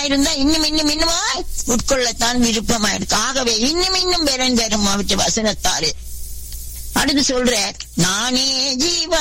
இருந்தா இன்னும் இன்னும் இன்னுமாய் உட்கொள்ளத்தான் விருப்பமா இருக்கு ஆகவே இன்னும் இன்னும் பெறன் பெறும் அவற்றை வசனத்தாரு அடுத்து சொல்ற நானே ஜீவ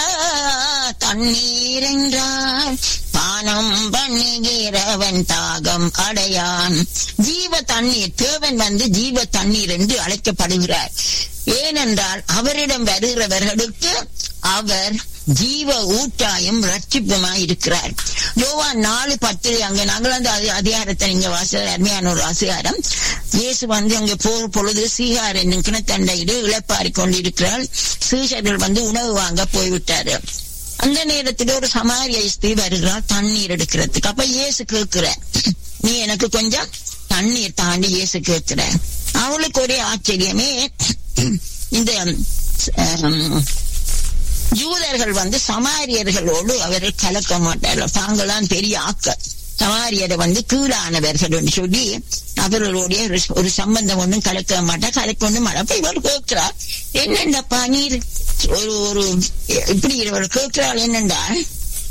தண்ணீர் என்றார் பானம் பண்ணுகிறவன் தாகம் அடையான் ஜீவ தண்ணீர் தேவன் வந்து ஜீவ தண்ணீர் என்று அழைக்கப்படுகிறார் ஏனென்றால் அவரிடம் வருகிறவர்களுக்கு அவர் ஜீவ ஊட்டாயும் ரட்சிப்புமாய் இருக்கிறார் யோவான் நாலு பத்தில் அங்க நாங்கள் அந்த அதி- அதிகாரத்தை நீங்க வாச அருமையான ஒரு அதிகாரம் இயேசு வந்து அங்க போற பொழுது சீகார் என்னும் கிணத்தண்டையிடு இழப்பாரி கொண்டிருக்கிறாள் சீஷர்கள் வந்து உணவு வாங்க போய்விட்டாரு அந்த நேரத்தில் ஒரு சமாரிய ஸ்திரீ வருகிறாள் தண்ணீர் எடுக்கிறதுக்கு அப்ப இயேசு கேட்கிற நீ எனக்கு கொஞ்சம் தண்ணீர் தாண்டி இயேசு கேட்கிற அவளுக்கு ஒரே ஆச்சரியமே இந்த அஹ், யூதர்கள் வந்து சமாரியர்களோடு அவர்கள் கலக்க மாட்டார்கள் தாங்களாம் பெரிய ஆக்கள் சமாரியரை வந்து கீழானவர்கள் என்று சொல்லி அவர்களுடைய ஒரு- ஒரு சம்பந்தம் ஒன்றும் கலக்க மாட்டா கலக்க ஒன்றும் மாட்டா இவர் கேட்கிறார் என்னண்டப்பா நீர் ஒரு ஒரு இப்படி இவர் கேட்கிறாள் என்னென்றால்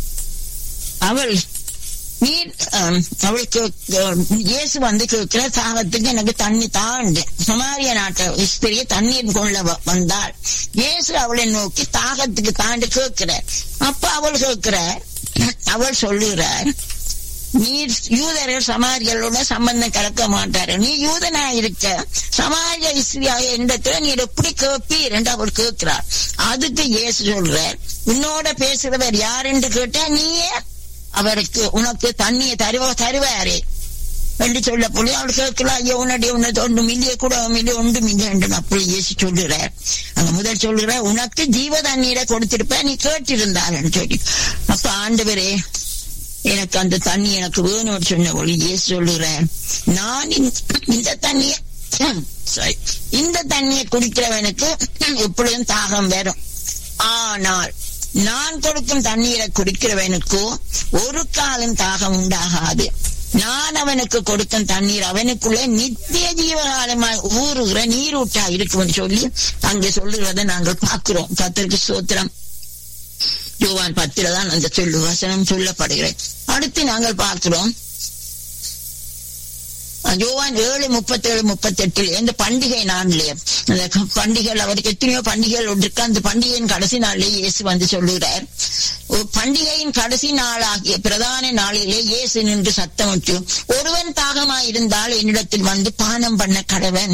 அவள் நீர் ஆம், அவளுக்கு ஆம், இயேசு வந்து கேட்கிற தாகத்துக்கு எனக்கு தண்ணி தாண்டு சமாரிய நாட்டை ஸ்திரியை தண்ணீர் கொள்ள வ- வந்தாள் இயேசு அவளை நோக்கி தாகத்துக்கு தாண்டு கேட்கிறார் அப்ப அவள் கேட்கிறார் அவள் சொல்லுகிறார் நீர் யூதர்கள் சமாரியர்களோட சம்பந்தம் கலக்க மாட்டாரு நீ யூதனா இருக்க சமாரிய இஸ்ரியாக இடத்துல நீர் எப்படி கேட்பீர் என்று அவள் கேட்கிறார் அதுக்கு இயேசு சொல்றார் உன்னோட பேசுறவர் யார் என்று கேட்டா நீயே அவருக்கு உனக்கு தண்ணியை தருவ தருவாரே என்று சொல்ல போது அவள் கேட்கலாம் ஐயோ உன்னுடைய உன்னது ஒன்று மில்லிய கூட மில்லிய ஒன்று மில்லிய என்று அப்படி இயேசு சொல்லுறார் அங்க முதல் சொல்லுற உனக்கு ஜீவ தண்ணீரை கொடுத்திருப்ப நீ கேட்டிருந்தான்னு சொல்லி அப்ப ஆண்டவரே எனக்கு அந்த தண்ணி எனக்கு வேணும்னு சொன்ன ஒளி இயேசு சொல்லுறேன் நான் இந்த- இந்த தண்ணிய sorry, இந்த தண்ணியை குடிக்கிறவனுக்கு எப்பொழுதும் தாகம் வரும் ஆனால் நான் கொடுக்கும் தண்ணீரை குடிக்கிறவனுக்கோ ஒரு காலம் தாகம் உண்டாகாது நான் அவனுக்கு கொடுக்கும் தண்ணீர் அவனுக்குள்ளே நித்திய ஜீவகாலமாய் ஊறுகிற நீரூட்டா இருக்கும்னு சொல்லி அங்கே சொல்லுகிறதை நாங்கள் பார்க்கிறோம் கத்திற்கு சோத்திரம் யோவான் பத்தில தான் அந்த சொல்லு வசனம் சொல்லப்படுகிறது அடுத்து நாங்கள் பார்க்கிறோம் யோவான் ஏழு முப்பத்தேழு முப்பத்தெட்டில் இந்த பண்டிகை நாளிலே அந்த க- பண்டிகைகள் அவருக்கு எத்தனையோ பண்டிகைகள் இருக்கு அந்த பண்டிகையின் கடைசி நாளிலே இயேசு வந்து சொல்லுகிறார் ஒரு பண்டிகையின் கடைசி நாளாகிய பிரதான நாளிலே இயேசு நின்று சத்தமிட்டு ஒருவன் தாகமாய் இருந்தால் என்னிடத்தில் வந்து பானம் பண்ண கடவன்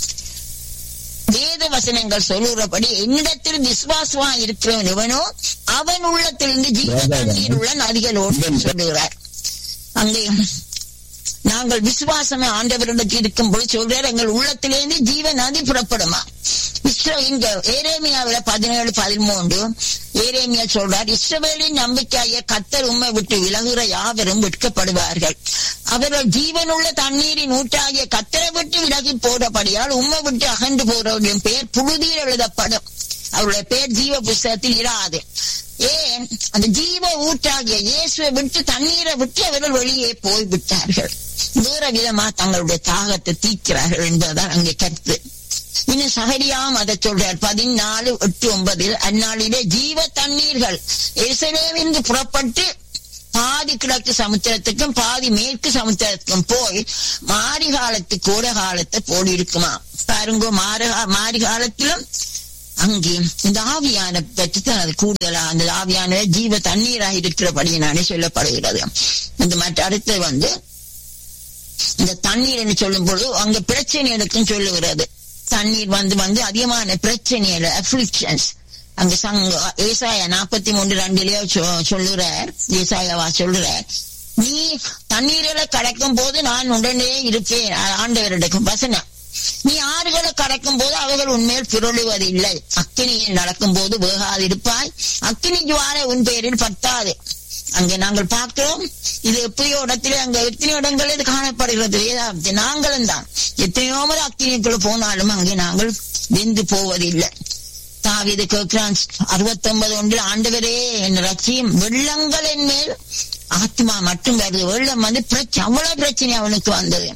வேத வசனங்கள் சொல்லுகிறபடி என்னிடத்தில் விசுவாசமா இருக்கிறவன் எவனோ அவன் உள்ளத்திலிருந்து ஜீவ தண்ணீர் உள்ள நதிகளோடு சொல்லுகிறார் அங்கே நாங்கள் விசுவாசமே ஆண்டவரிடத்தில் இருக்கும் போது சொல்றார் எங்கள் உள்ளத்திலிருந்து ஜீவ நதி புறப்படுமா இஸ்ரோ இங்க ஏரேமியாவில பதினேழு பதிமூன்று ஏரேமியா சொல்றார் இஸ்ரவேலின் நம்பிக்கைய கத்தர் உண்மை விட்டு விலகுற யாவரும் விற்கப்படுவார்கள் அவர்கள் ஜீவனுள்ள தண்ணீரின் ஊற்றாகிய கத்தரை விட்டு விலகி போறபடியால் உண்மை விட்டு அகன்று போறவர்களின் பெயர் புழுதியில் எழுதப்படும் அவருடைய பெயர் ஜீவ புஸ்தகத்தில் இராது ஏன் அந்த ஜீவ ஊற்றாகிய இயேசுவை விட்டு தண்ணீரை விட்டு அவர்கள் வெளியே போய் விட்டார்கள் வேற விதமா தங்களுடைய தாகத்தை தீக்கிறார்கள் என்பதுதான் அங்கே கருத்து இன்னும் சகரியாம் அதை சொல்றார் பதினாலு எட்டு ஒன்பதில் அந்நாளிலே ஜீவ தண்ணீர்கள் எருசலேமிலிருந்து புறப்பட்டு பாதி கிழக்கு சமுத்திரத்துக்கும் பாதி மேற்கு சமுத்திரத்துக்கும் போய் மாரி காலத்து கோடை காலத்தை போல் இருக்குமா பாருங்க மாறு மாரி காலத்திலும் அங்கே இந்த ஆவியான பற்றி தான் அது கூடுதலா அந்த ஆவியான ஜீவ தண்ணீராக இருக்கிறபடியினாலே சொல்லப்படுகிறது இந்த மற்ற அடுத்து வந்து இந்த தண்ணீர் என்று சொல்லும் பொழுது அங்க பிரச்சனைகளுக்கும் சொல்லுகிறது தண்ணீர் வந்து வந்து அதிகமான பிரச்சனைகள் அஃபிளிக்ஷன்ஸ் அங்க சங்க ஏசாயா நாற்பத்தி மூன்று ரெண்டுலயே சொ- சொல்லுறார் ஏசாயாவா சொல்லுறார் நீ தண்ணீரில கடக்கும் போது நான் உடனே இருப்பேன் ஆ- ஆண்டவரிடக்கும் வசனம் நீ ஆறுகளை கடக்கும் போது அவைகள் உன்மேல் பிறழுவதில்லை அக்கினியில் நடக்கும் போது வேகாதிருப்பாய் அக்கினி ஜுவாலை உன் பேரில் பத்தாது அங்கே நாங்கள் பார்க்கிறோம் இது எப்படியோ இடத்துல அங்க எத்தனையோ இடங்கள் இது காணப்படுகிறது வேதாந்தி நாங்களும் தான் எத்தனையோ முறை அக்கினிக்குள்ள போனாலும் அங்கே நாங்கள் வெந்து போவதில்லை தாவீது கேட்கிறான் அறுபத்தி ஒன்பது ஒன்றில் ஆண்டவரே என் ரட்சியும் வெள்ளங்கள் என் மேல் ஆத்மா மட்டும் வருது வெள்ளம் வந்து பிரச்சனை அவ்வளவு பிரச்சனை அவனுக்கு வந்தது